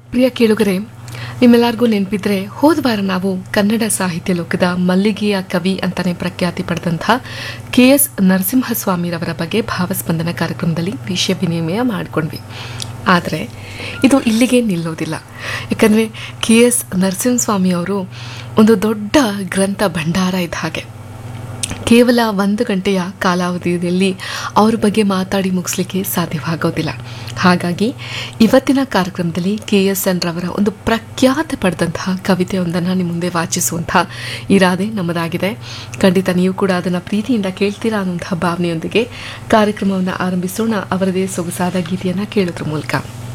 ಪ್ರಿಯ ಕೇಳುಗರೆ ನಿಮ್ಮೆಲ್ಲರಿಗೂ ನೆನಪಿದ್ರೆ ಹೋದ ವಾರ ನಾವು ಕನ್ನಡ ಸಾಹಿತ್ಯ ಲೋಕದ ಮಲ್ಲಿಗೆಯ ಕವಿ ಅಂತಾನೆ ಪ್ರಖ್ಯಾತಿ ಪಡೆದಂಥ ಕೆ ಎಸ್ ನರಸಿಂಹಸ್ವಾಮಿರವರ ಬಗ್ಗೆ ಭಾವಸ್ಪಂದನ ಕಾರ್ಯಕ್ರಮದಲ್ಲಿ ವಿಷಯ ವಿನಿಮಯ ಮಾಡಿಕೊಂಡ್ವಿ ಆದರೆ ಇದು ಇಲ್ಲಿಗೆ ನಿಲ್ಲೋದಿಲ್ಲ ಯಾಕಂದರೆ ಕೆ ಎಸ್ ನರಸಿಂಹಸ್ವಾಮಿ ಅವರು ಒಂದು ದೊಡ್ಡ ಗ್ರಂಥ ಭಂಡಾರ ಇದ್ದ ಹಾಗೆ ಕೇವಲ ಒಂದು ಗಂಟೆಯ ಕಾಲಾವಧಿಯಲ್ಲಿ ಅವ್ರ ಬಗ್ಗೆ ಮಾತಾಡಿ ಮುಗಿಸ್ಲಿಕ್ಕೆ ಸಾಧ್ಯವಾಗೋದಿಲ್ಲ ಹಾಗಾಗಿ ಇವತ್ತಿನ ಕಾರ್ಯಕ್ರಮದಲ್ಲಿ ಕೆ ಎಸ್ ಎನ್ ರವರ ಒಂದು ಪ್ರಖ್ಯಾತಿ ಪಡೆದಂತಹ ಕವಿತೆಯೊಂದನ್ನು ನಿಮ್ಮ ಮುಂದೆ ವಾಚಿಸುವಂತಹ ಇರಾದೆ ನಮ್ಮದಾಗಿದೆ ಖಂಡಿತ ನೀವು ಕೂಡ ಅದನ್ನು ಪ್ರೀತಿಯಿಂದ ಕೇಳ್ತೀರಾ ಅನ್ನುವಂತಹ ಭಾವನೆಯೊಂದಿಗೆ ಕಾರ್ಯಕ್ರಮವನ್ನು ಆರಂಭಿಸೋಣ ಅವರದೇ ಸೊಗಸಾದ ಗೀತೆಯನ್ನು ಕೇಳೋದ್ರ ಮೂಲಕ